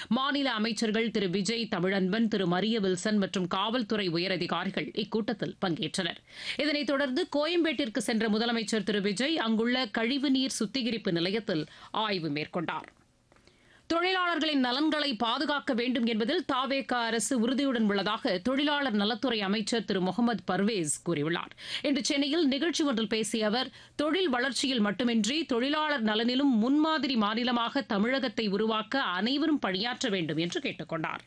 மாநில அமைச்சர்கள் திரு விஜய் தமிழன்பன் திரு மரிய வில்சன் மற்றும் காவல்துறை உயரதிகாரிகள் இக்கூட்டத்தில் பங்கேற்றனர் இதனைத் தொடர்ந்து கோயம்பேட்டிற்கு சென்ற முதலமைச்சர் திரு விஜய் அங்குள்ள கழிவுநீர் சுத்திகரிப்பு நிலையத்தில் ஆய்வு மேற்கொண்டார் தொழிலாளர்களின் நலன்களை பாதுகாக்க வேண்டும் என்பதில் தாவேக அரசு உறுதியுடன் உள்ளதாக தொழிலாளர் நலத்துறை அமைச்சர் திரு முகமது பர்வேஸ் கூறியுள்ளார் இன்று சென்னையில் நிகழ்ச்சி ஒன்றில் பேசிய அவர் தொழில் வளர்ச்சியில் மட்டுமின்றி தொழிலாளர் நலனிலும் முன்மாதிரி மாநிலமாக தமிழகத்தை உருவாக்க அனைவரும் பணியாற்ற வேண்டும் என்று கேட்டுக் கொண்டார்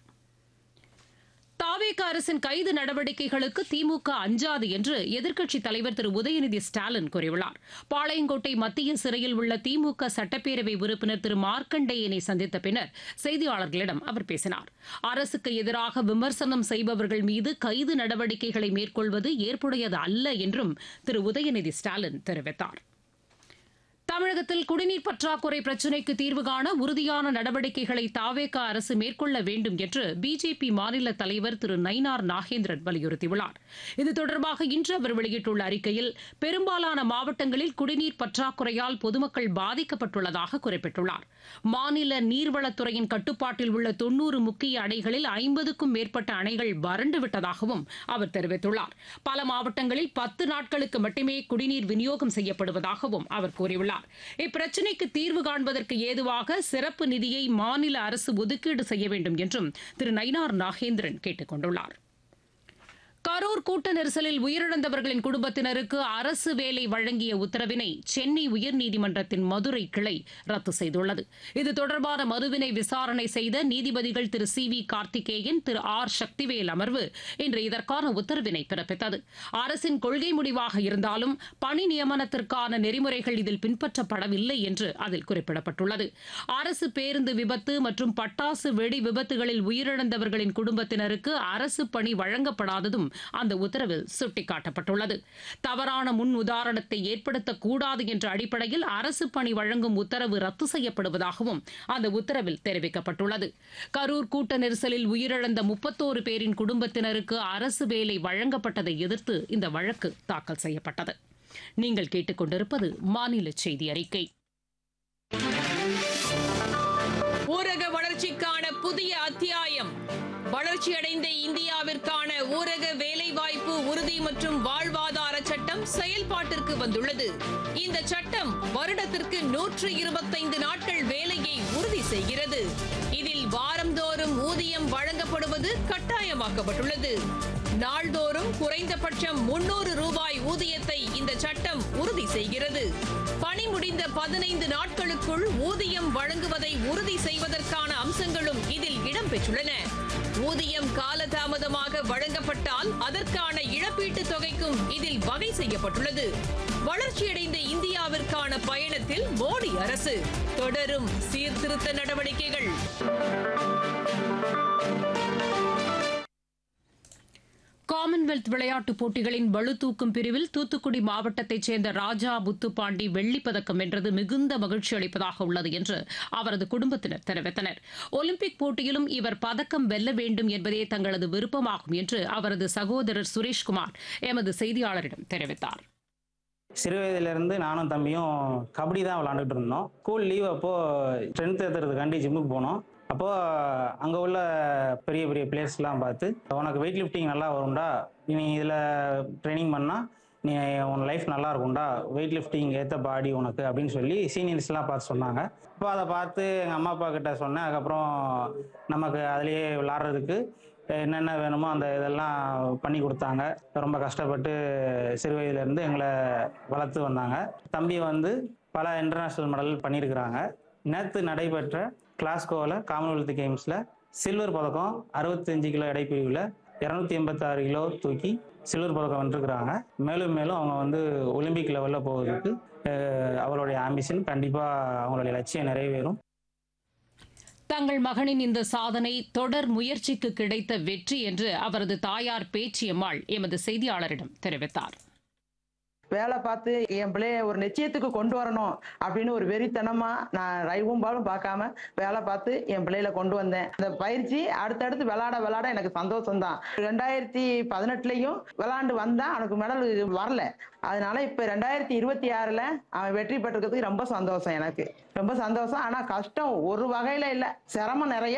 தாவேக அரசின் கைது நடவடிக்கைகளுக்கு திமுக அஞ்சாது என்று எதிர்க்கட்சித் தலைவர் திரு உதயநிதி ஸ்டாலின் கூறியுள்ளார் பாளையங்கோட்டை மத்திய சிறையில் உள்ள திமுக சட்டப்பேரவை உறுப்பினர் திரு மார்க்கண்டேயனை சந்தித்த பின்னர் செய்தியாளர்களிடம் அவர் பேசினார் அரசுக்கு எதிராக விமர்சனம் செய்பவர்கள் மீது கைது நடவடிக்கைகளை மேற்கொள்வது ஏற்புடையது அல்ல என்றும் திரு உதயநிதி ஸ்டாலின் தெரிவித்தார் தமிழகத்தில் குடிநீர் பற்றாக்குறை பிரச்சினைக்கு தீர்வு காண உறுதியான நடவடிக்கைகளை தாவேக அரசு மேற்கொள்ள வேண்டும் என்று பிஜேபி மாநில தலைவர் திரு நயினார் நாகேந்திரன் வலியுறுத்தியுள்ளார் இது தொடர்பாக இன்று அவர் வெளியிட்டுள்ள அறிக்கையில் பெரும்பாலான மாவட்டங்களில் குடிநீர் பற்றாக்குறையால் பொதுமக்கள் பாதிக்கப்பட்டுள்ளதாக குறிப்பிட்டுள்ளார் மாநில நீர்வளத்துறையின் கட்டுப்பாட்டில் உள்ள தொன்னூறு முக்கிய அணைகளில் ஐம்பதுக்கும் மேற்பட்ட அணைகள் வறண்டு விட்டதாகவும் அவர் தெரிவித்துள்ளார் பல மாவட்டங்களில் பத்து நாட்களுக்கு மட்டுமே குடிநீர் விநியோகம் செய்யப்படுவதாகவும் அவர் கூறியுள்ளார் இப்பிரச்சினைக்கு தீர்வு காண்பதற்கு ஏதுவாக சிறப்பு நிதியை மாநில அரசு ஒதுக்கீடு செய்ய வேண்டும் என்றும் திரு நயினார் நாகேந்திரன் கேட்டுக் கொண்டுள்ளார் கரூர் கூட்ட நெரிசலில் உயிரிழந்தவர்களின் குடும்பத்தினருக்கு அரசு வேலை வழங்கிய உத்தரவினை சென்னை உயர்நீதிமன்றத்தின் மதுரை கிளை ரத்து செய்துள்ளது இது தொடர்பான மனுவினை விசாரணை செய்த நீதிபதிகள் Thiru C V Karthikeyan Thiru R Sakthivel அமர்வு இன்று இதற்கான உத்தரவினை பிறப்பித்தது அரசின் கொள்கை முடிவாக இருந்தாலும் பணி நியமனத்திற்கான நெறிமுறைகள் இதில் பின்பற்றப்படவில்லை என்று அதில் குறிப்பிடப்பட்டுள்ளது அரசு பேருந்து விபத்து மற்றும் பட்டாசு வெடி விபத்துகளில் உயிரிழந்தவர்களின் குடும்பத்தினருக்கு அரசு பணி வழங்கப்படாததும் அந்த உத்தரவில் சுட்டிக்காட்டப்பட்டுள்ளது தவறான முன் உதாரணத்தை ஏற்படுத்தக்கூடாது என்ற அடிப்படையில் அரசு பணி வழங்கும் உத்தரவு ரத்து செய்யப்படுவதாகவும் அந்த உத்தரவில் தெரிவிக்கப்பட்டுள்ளது கரூர் கூட்ட நெரிசலில் உயிரிழந்த முப்பத்தோரு பேரின் குடும்பத்தினருக்கு அரசு வேலை வழங்கப்பட்டதை எதிர்த்து இந்த வழக்கு தாக்கல் செய்யப்பட்டது நீங்கள் கேட்டுக்கொண்டிருப்பது மாநில செய்தி அறிக்கை ஊரக வளர்ச்சிக்கான புதிய அத்தியாயம் வளர்ச்சியடைந்த இந்தியாவிற்கான ஊரக வேலைவாய்ப்பு உறுதி மற்றும் வாழ்வாதார சட்டம் செயல்பாட்டிற்கு வந்துள்ளது இந்த சட்டம் வருடத்திற்கு நூற்று இருபத்தைந்து நாட்கள் வேலையை உறுதி செய்கிறது இதில் வாரந்தோறும் ஊதியம் வழங்கப்படுவது கட்டாயமாக்கப்பட்டுள்ளது நாள்தோறும் குறைந்தபட்சம் முன்னூறு ரூபாய் ஊதியத்தை இந்த சட்டம் உறுதி செய்கிறது பணி முடிந்த பதினைந்து நாட்களுக்குள் ஊதியம் வழங்குவதை உறுதி செய்வதற்கான அம்சங்களும் இதில் இடம்பெற்றுள்ளன ஊதியம் காலதாமதமாக வழங்கப்பட்டால் அதற்கான இழப்பீட்டுத் தொகைக்கும் இதில் வகை செய்யப்பட்டுள்ளது வளர்ச்சியடைந்த இந்தியாவிற்கான பயணத்தில் மோடி அரசு தொடரும் சீர்திருத்த நடவடிக்கைகள் காமன்வெல்த் விளையாட்டுப் போட்டிகளின் பளுதூக்கும் பிரிவில் தூத்துக்குடி மாவட்டத்தைச் சேர்ந்த ராஜா புத்துப்பாண்டி வெள்ளிப் பதக்கம் வென்றது மிகுந்த மகிழ்ச்சி அளிப்பதாக உள்ளது என்று அவரது குடும்பத்தினர் தெரிவித்தனர் ஒலிம்பிக் போட்டியிலும் இவர் பதக்கம் வெல்ல வேண்டும் என்பதே தங்களது விருப்பமாகும் என்று அவரது சகோதரர் சுரேஷ்குமார் எமது செய்தியாளரிடம் தெரிவித்தார் சிறு வயதிலிருந்து நானும் தம்பியும் கபடி தான் விளாண்டுட்டு இருந்தோம் ஸ்கூல் லீவ் அப்போ ஸ்ட்ரென்த் ஏற்றுறதுக்காண்டி ஜிம்முக்கு போனோம் அப்போ அங்கே உள்ள பெரிய பெரிய பிளேஸ்லாம் பார்த்து உனக்கு வெயிட் லிஃப்டிங் நல்லா வரும்டா நீ இதில் ட்ரைனிங் பண்ணால் நீ உன் லைஃப் நல்லா இருக்கும்டா வெயிட் லிஃப்டிங் ஏற்ற பாடி உனக்கு அப்படின்னு சொல்லி சீனியர்ஸ்லாம் பார்த்து சொன்னாங்க அப்போ அதை பார்த்து எங்கள் அம்மா அப்பா கிட்ட சொன்னேன் அதுக்கப்புறம் நமக்கு அதுலேயே விளாட்றதுக்கு என்னென்ன வேணுமோ அந்த இதெல்லாம் பண்ணி கொடுத்தாங்க ரொம்ப கஷ்டப்பட்டு சிறு வயதிலேருந்து எங்களை வளர்த்து வந்தாங்க தம்பி வந்து பல இன்டர்நேஷ்னல் மெடல் பண்ணியிருக்கிறாங்க நேற்று நடைபெற்ற கிளாஸ்கோவில் காமன்வெல்த் கேம்ஸில் சில்வர் பதக்கம் அறுபத்தஞ்சு கிலோ எடைப்பிரிவில் இரநூத்தி எண்பத்தாறு கிலோ தூக்கி சில்வர் பதக்கம் வென்றிருக்கிறாங்க மேலும் மேலும் அவங்க வந்து ஒலிம்பிக் லெவலில் போவதற்கு அஹ், அவங்களுடைய ஆம்பிஷன் கண்டிப்பாக அவங்களுடைய லட்சியம் நிறைவேறும் தங்கள் மகனின் இந்த சாதனை தொடர் முயற்சிக்கு கிடைத்த வெற்றி என்று அவரது தாயார் பேச்சியம்மாள் எமது செய்தியாளரிடம் தெரிவித்தார் வேலை பார்த்து என் பிள்ளைய ஒரு நிச்சயத்துக்கு கொண்டு வரணும் அப்படின்னு ஒரு வெறித்தனமா நான் ரைவும் பாலும் பார்க்காம வேலை பார்த்து என் பிள்ளையில கொண்டு வந்தேன் அந்த பயிற்சி அடுத்தடுத்து விளாட விளாட எனக்கு சந்தோஷம் தான் ரெண்டாயிரத்தி பதினெட்டுலயும் விளாண்டு வந்தான் அவனுக்கு மெடல் வரல அதனால இப்ப ரெண்டாயிரத்தி இருபத்தி ஆறுல அவன் வெற்றி பெற்றிருக்கிறதுக்கு ரொம்ப சந்தோஷம் எனக்கு ரொம்ப சந்தோஷம் ஆனா கஷ்டம் ஒரு வகையில இல்ல சிரமம் நிறைய